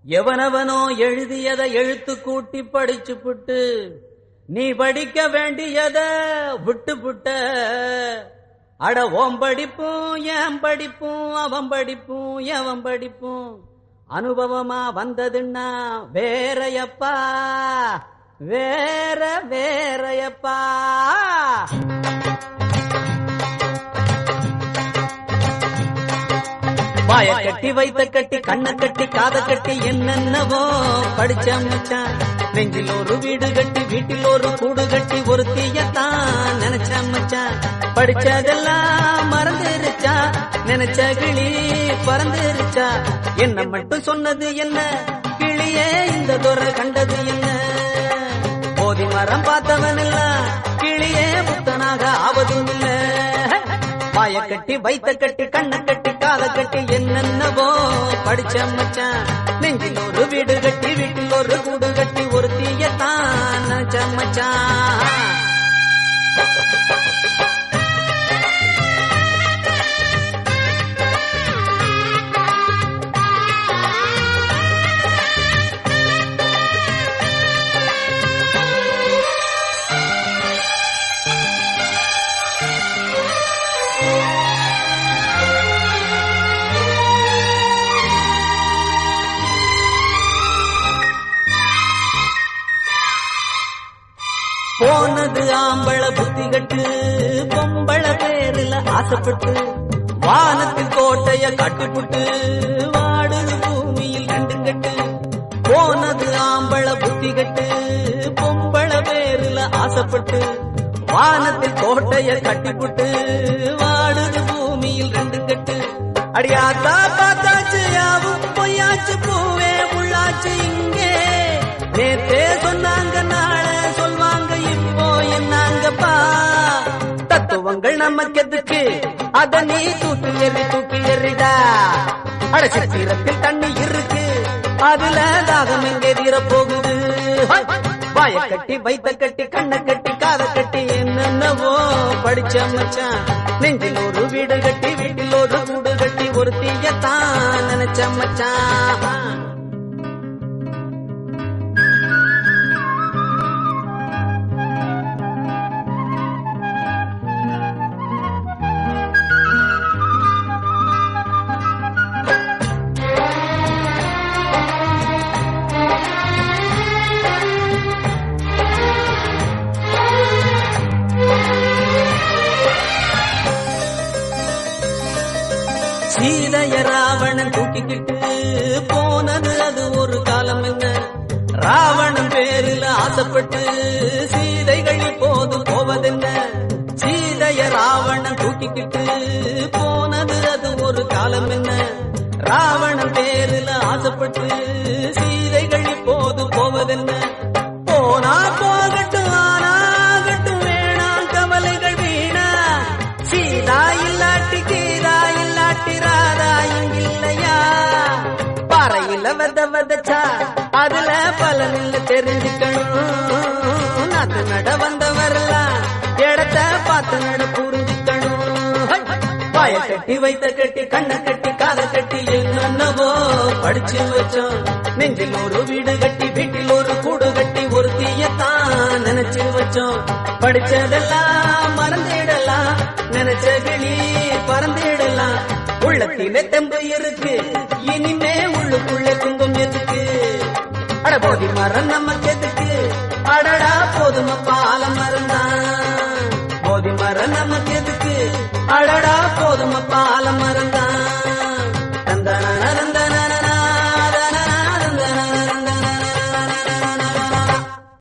எவனவனோ எழுதியதை எழுத்து கூட்டி படிச்சு புட்டு நீ படிக்க வேண்டியத விட்டு புட்ட அட ஓம் படிப்பும் என் படிப்பும் அவன் படிப்பும் எவன் படிப்பும் அனுபவமா வந்ததுன்னா வேறையப்பா வேற வேறையப்பா வாய கட்டி வைத்த கட்டி கண்ண கட்டி காத கட்டி என்னென்னவோ படிச்ச மச்சான் நெஞ்சில் ஒரு வீடு கட்டி வீட்டில் ஒரு கூடு கட்டி ஒரு தீயத்தான் நினைச்ச மச்சான் படிச்சதெல்லாம் மறந்துருச்சா நினைச்ச கிளி பறந்துருச்சா என்ன மட்டும் சொன்னது என்ன கிளியே இந்த துறை கண்டது என்ன போதி மரம் பார்த்தவன் எல்லாம் கிளியே புத்தனாக ஆவதும் இல்ல வாய கட்டி வைத்த கட்டி கண்ண கட்டி காத கட்டி என்னென்னவோ படிச்ச மச்சான் நெஞ்சில் ஒரு வீடு கட்டி வீட்டில் ஒரு கூடு கட்டி ஒரு தீயத்தான் நினைச்ச மச்சான் போனது ஆம்பள புத்தி கட்டு பொம்பள பேருல ஆசைப்பட்டு வானத்தில் கோட்டைய கட்டுப்புட்டு வாடுது பூமியில் கண்டு கட்டு போனது ஆம்பள புத்தி கட்டு பொம்பள பேருல ஆசைப்பட்டு வானத்தில் கோட்டைய கட்டிப்புட்டு வாடுது பூமியில் ரெண்டு கட்டு அடியாத்தா பார்த்தாச்சு யாவும் பொய்யாச்சு பூவே உள்ளாச்சு இங்கே நேத்தே சொன்னாங்க நாளை சொல்வாங்க இப்போ என்னாங்கப்பா தத்துவங்கள் நமக்கு எதுக்கு அத நீ தூக்கி எறி தூக்கி எறிடா அட சித்திரத்தில் தண்ணி இருக்கு அதுல தாகம் எங்கே தீர போகுது வாய கட்டி வைத்த கட்டி கண்ண கட்டி காத கட்டி என்னென்னவோ படிச்ச மச்சான் நெஞ்சில் ஒரு வீடு கட்டி வீட்டில் ஒரு கூடு கட்டி ஒரு தீயத்தான் நினைச்ச மச்சான் சீதைய ராவணன் தூக்கிக்கிட்டு போனது அது ஒரு காலம் என்ன ராவணன் பேரில் ஆசைப்பட்டு சீதைகள் இப்போது போவதென்ன சீதைய ராவணன் தூக்கிக்கிட்டு போனது அது ஒரு காலம் என்ன ராவணன் பேரில் ஆசைப்பட்டு சீதைகள் இப்போது போவதென்ன போனா போகட்டும் ஆனாகட்டும் வேணாம் கவலைகள் வீணா சீதா இல்லாட்டி கீதா இல்லாட்டி ராதா இங்கில்லையா பாறையில வெத வெதச்சா அதுல பலன் இல்ல தெரிஞ்சுக்கணும் நாத்து நட வந்தவரெல்லாம் இடத்த பார்த்து நட புரிஞ்சுக்கணும் ஹை! வாய கட்டி வைத்த கட்டி கண்ண கட்டி காத கட்டி என்னென்னவோ படிச்சு வச்சோம் நெஞ்சில் ஒரு வீடு கட்டி வீட்டில் ஒரு கூடு கட்டி ஒரு தீயத்தான் நினைச்சு வச்சோம் படிச்சதெல்லாம் மறந்திடலாம் நினைச்ச கிளி பறந்திடலாம் உள்ளத்திலே தெம்பு இருக்கு இனிமே உள்ளுக்குள்ள குங்கும் எதுக்கு அட போதி மரம் நமக்கு எதுக்கு அடடா போதும பாலம் மறந்தான் போதி மரம் நமக்கு எதுக்கு அடடா